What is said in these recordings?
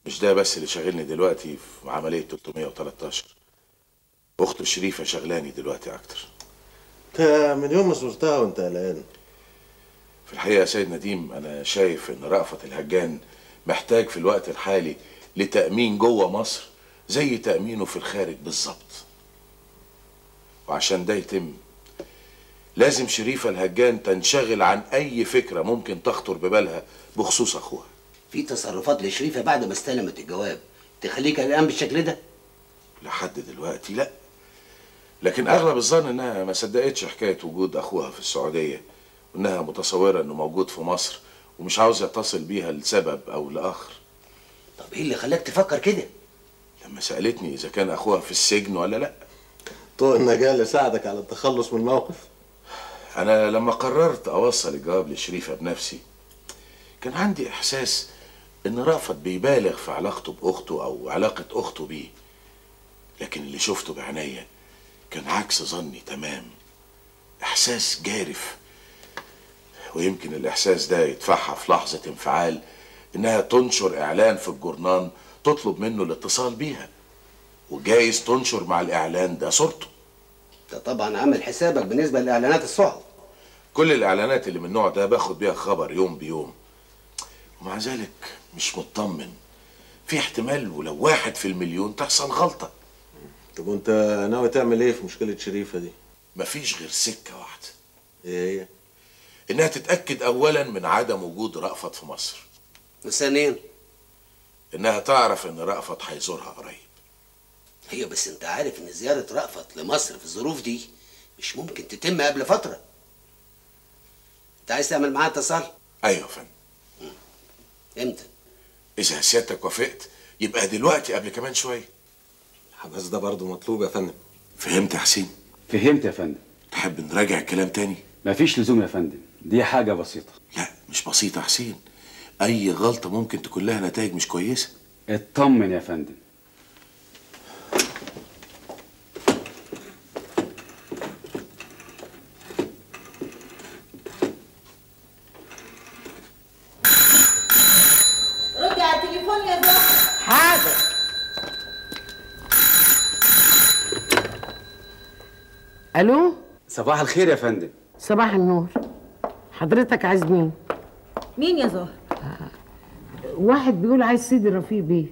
مش ده بس اللي شاغلني دلوقتي في عملية 313 أخته شريفة شغلاني دلوقتي أكتر انت من يوم ما زرتها وانت قلقان في الحقيقة يا سيد نديم أنا شايف إن رأفت الهجان محتاج في الوقت الحالي لتأمين جوه مصر زي تأمينه في الخارج بالظبط وعشان ده يتم لازم شريفة الهجان تنشغل عن أي فكرة ممكن تخطر ببالها بخصوص أخوها في تصرفات لشريفه بعد ما استلمت الجواب تخليك قلقان بالشكل ده لحد دلوقتي لا لكن اغلب الظن انها ما صدقتش حكايه وجود اخوها في السعوديه وانها متصوره انه موجود في مصر ومش عاوز يتصل بيها لسبب او لاخر طب ايه اللي خلاك تفكر كده لما سالتني اذا كان اخوها في السجن ولا لا طوق النجاة اللي ساعدك على التخلص من الموقف انا لما قررت اوصل الجواب لشريفه بنفسي كان عندي احساس ان رأفت بيبالغ في علاقته باخته او علاقه اخته بيه لكن اللي شفته بعينيا كان عكس ظني تمام احساس جارف ويمكن الاحساس ده يدفعها في لحظه انفعال انها تنشر اعلان في الجورنان تطلب منه الاتصال بيها وجايز تنشر مع الاعلان ده صورته ده طبعا عامل حسابك بالنسبه لاعلانات الصحف كل الاعلانات اللي من النوع ده باخد بيها خبر يوم بيوم ومع ذلك مش مطمن في احتمال ولو واحد في المليون تحصل غلطة طب وانت ناوي تعمل ايه في مشكلة شريفة دي؟ مفيش غير سكة واحدة ايه هي؟ انها تتأكد اولا من عدم وجود رأفت في مصر وثانيا انها تعرف ان رأفت هيزورها قريب هي بس انت عارف ان زياره رأفت لمصر في الظروف دي مش ممكن تتم قبل فتره انت عايز تعمل معاها اتصال ايوه يا فندم امتى اذا سيادتك وافقت يبقى دلوقتي قبل كمان شوية بس ده برضه مطلوب يا فندم فهمت يا حسين فهمت يا فندم تحب نراجع الكلام تاني مفيش لزوم يا فندم دي حاجة بسيطة لا مش بسيطة يا حسين اي غلطة ممكن تكون لها نتائج مش كويسة اطمن يا فندم ردي على التليفون يا زهر حاضر الو صباح الخير يا فندم صباح النور حضرتك عايز مين مين يا زهر واحد بيقول عايز سيدي رفيق بيه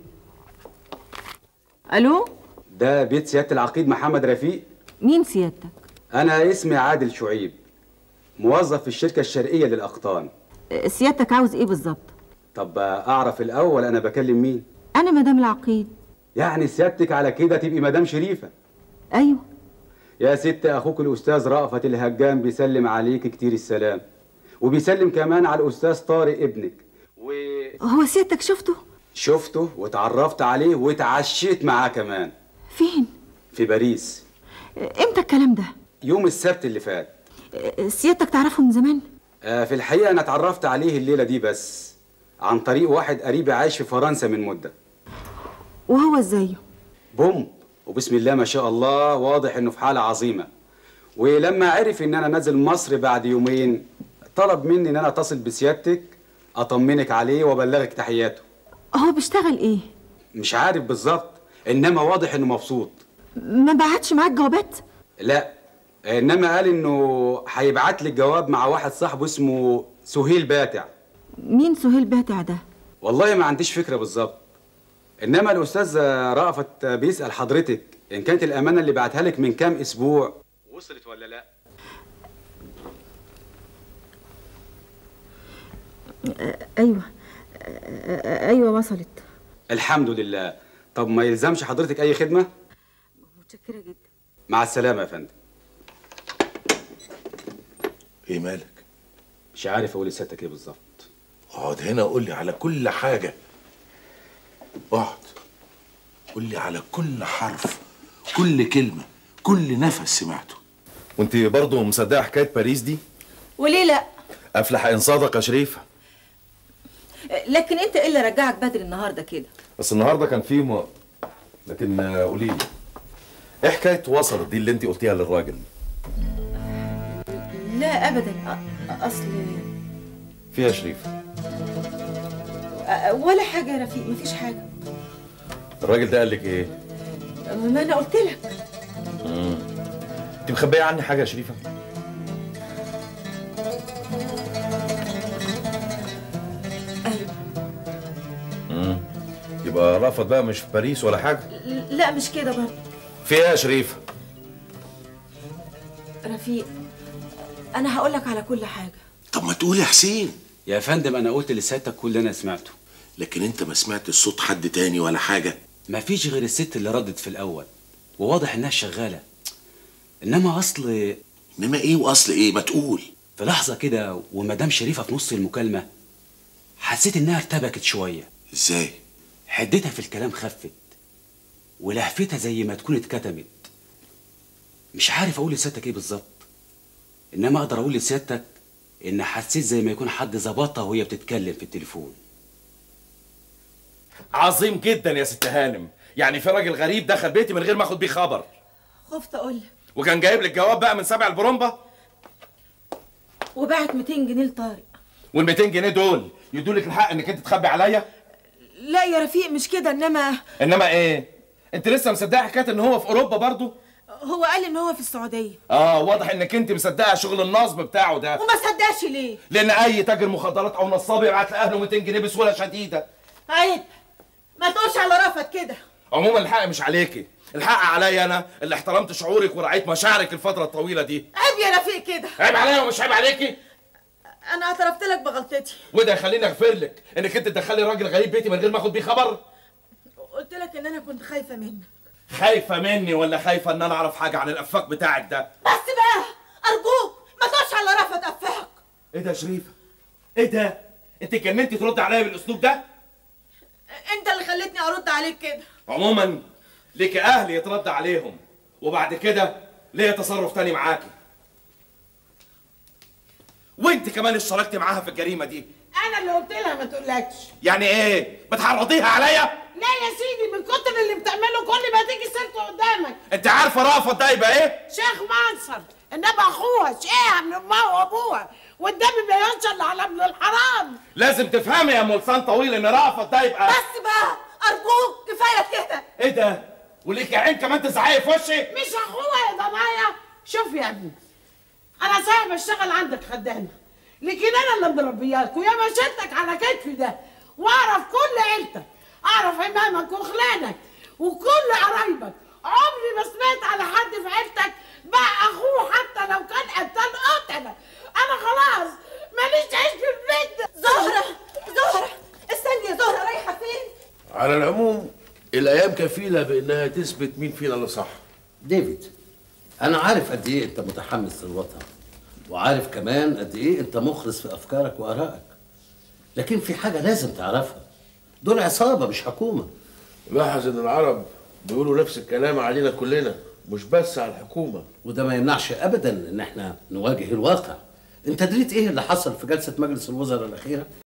الو ده بيت سيادة العقيد محمد رفيق مين سيادتك أنا اسمي عادل شعيب موظف في الشركة الشرقية للأقطان أه، سيادتك عاوز ايه بالظبط طب أعرف الأول أنا بكلم مين انا مدام العقيد يعني سيادتك على كده تبقي مدام شريفة ايوه يا ست أخوك الأستاذ رأفت الهجان بيسلم عليك كتير السلام وبيسلم كمان على الأستاذ طارق ابنك هو سيادتك شفته شفته وتعرفت عليه واتعشيت معاه كمان فين في باريس أه، امتى الكلام ده يوم السبت اللي فات أه، سيادتك تعرفه من زمان آه، في الحقيقة أنا اتعرفت عليه الليلة دي بس عن طريق واحد قريبي عايش في فرنسا من مدة وهو ازايه بوم وبسم الله ما شاء الله واضح إنه في حالة عظيمة ولما عرف إن أنا نازل مصر بعد يومين طلب مني إن أنا أتصل بسيادتك أطمنك عليه وأبلغك تحياته هو بيشتغل ايه مش عارف بالظبط إنما واضح إنه مبسوط ما بعتش معاك جوابات لا إنما قال إنه هيبعت لي الجواب مع واحد صاحبه اسمه سهيل باتع مين سهيل باتع ده والله ما عنديش فكرة بالظبط إنما الأستاذ رأفت بيسأل حضرتك إن كانت الأمانة اللي بعتها لك من كام أسبوع وصلت ولا لا؟ أه، ايوه أه، أه، ايوه وصلت الحمد لله طب ما يلزمش حضرتك أي خدمة؟ متشكره جدا مع السلامة يا فندم ايه مالك مش عارف أقول لسيادتك إيه بالظبط اقعد هنا قول لي على كل حاجة اقعد قول لي على كل حرف كل كلمة كل نفس سمعته وانت برضه مصدقة حكاية باريس دي؟ وليه لا أفلح إن صادق يا شريفة لكن انت ايه اللي رجعك بدري النهارده كده بس النهارده كان في م... لكن آه، قولي لي ايه حكاية وصلت دي اللي انت قلتيها للراجل؟ لا ابدا أ- اصل فيها شريفة أه، ولا حاجه يا رفيق مفيش حاجه الراجل ده قال لك ايه ما انا قلت لك انت مخبيه عني حاجه يا شريفه ايوه يبقى رأفت بقى مش في باريس ولا حاجه لا مش كده برضه في ايه يا شريفه رفيق انا هقول لك على كل حاجه طب ما تقول يا حسين يا فندم انا قلت لسيادتك كل اللي انا سمعته لكن انت ما سمعتش صوت حد تاني ولا حاجه مفيش غير الست اللي ردت في الاول وواضح انها شغاله انما اصل انما ايه واصل ايه ما تقول في لحظه كده ومدام شريفه في نص المكالمه حسيت انها ارتبكت شويه ازاي حدتها في الكلام خفت ولهفتها زي ما تكون اتكتمت مش عارف اقول لسيادتك ايه بالظبط انما اقدر اقول لسيادتك ان حسيت زي ما يكون حد ظبطها وهي بتتكلم في التليفون عظيم جدا يا ست هانم يعني في راجل غريب دخل بيتي من غير ما اخد بيه خبر خفت اقول لك وكان جايب لك جواب بقى من سبع البرومبا وبعت 200 جنيه لطارق وال 200 جنيه دول يدولك الحق انك انت تخبي عليا لا يا رفيق مش كده انما انما ايه انت لسه مصدقه حكايه ان هو في اوروبا برضو هو قال ان هو في السعوديه اه واضح انك انت مصدقه شغل النصب بتاعه ده وما صدقش ليه لان اي تاجر مخدرات او نصاب يبعت لاهله 200 جنيه بسهوله شديده عيب ما تقولش على رفض كده عموما الحق مش عليكي الحق عليا انا اللي احترمت شعورك ورعيت مشاعرك الفتره الطويله دي عيب يا رفيق كده عيب عليا ومش عيب عليكي انا اعترفت لك بغلطتي وده يخليني اغفر لك انك انت تدخلي راجل غريب بيتي من غير ما اخد بيه خبر قلت لك ان انا كنت خايفه منك خايفه مني ولا خايفه ان انا اعرف حاجه عن الافاق بتاعك ده بس بقى ارجوك ما تقولش على رفض افاق ايه ده يا شريفه ايه ده انت اتجننتي ترد عليا بالاسلوب ده انت اللي خلتني ارد عليك كده عموما ليك اهل يترد عليهم وبعد كده ليا تصرف تاني معاكي وانت كمان اشتركتي معاها في الجريمه دي انا اللي قلت لها ما تقولكش يعني ايه بتعرضيها عليا لا يا سيدي من كتر اللي بتعمله كل ما تيجي سيرته قدامك انت عارفه رأفت ده يبقى ايه شيخ منصر انما اخوها شقيها من امها وابوها والدم ما ينشر الا على ابن الحرام لازم تفهمي يا ملسان طويل ان رأفت ده يبقى بس بقى ارجوك كفايه كده ايه ده وليك عين كمان تزعقي في وشي مش اخوها يا ضنايا شوف يا ابني انا صاحب اشتغل عندك خدامه لكن انا اللي مربياك ويا ما شلتك على كتفي ده واعرف كل عيلتك اعرف امامك وخلانك وكل قرايبك عمري ما سمعت على حد في عيلتك باع اخوه حتى لو كان قتال قتله انا خلاص ماليش عيش في البيت ده زهره زهره استني يا زهره رايحه فين على العموم الايام كفيله بانها تثبت مين فينا اللي صح ديفيد انا عارف قد ايه انت متحمس للوطن وعارف كمان قد ايه انت مخلص في افكارك وارائك لكن في حاجه لازم تعرفها دول عصابه مش حكومه لاحظ ان العرب بيقولوا نفس الكلام علينا كلنا مش بس على الحكومه وده ما يمنعش ابدا ان احنا نواجه الواقع انت دريت ايه اللي حصل في جلسه مجلس الوزراء الاخيره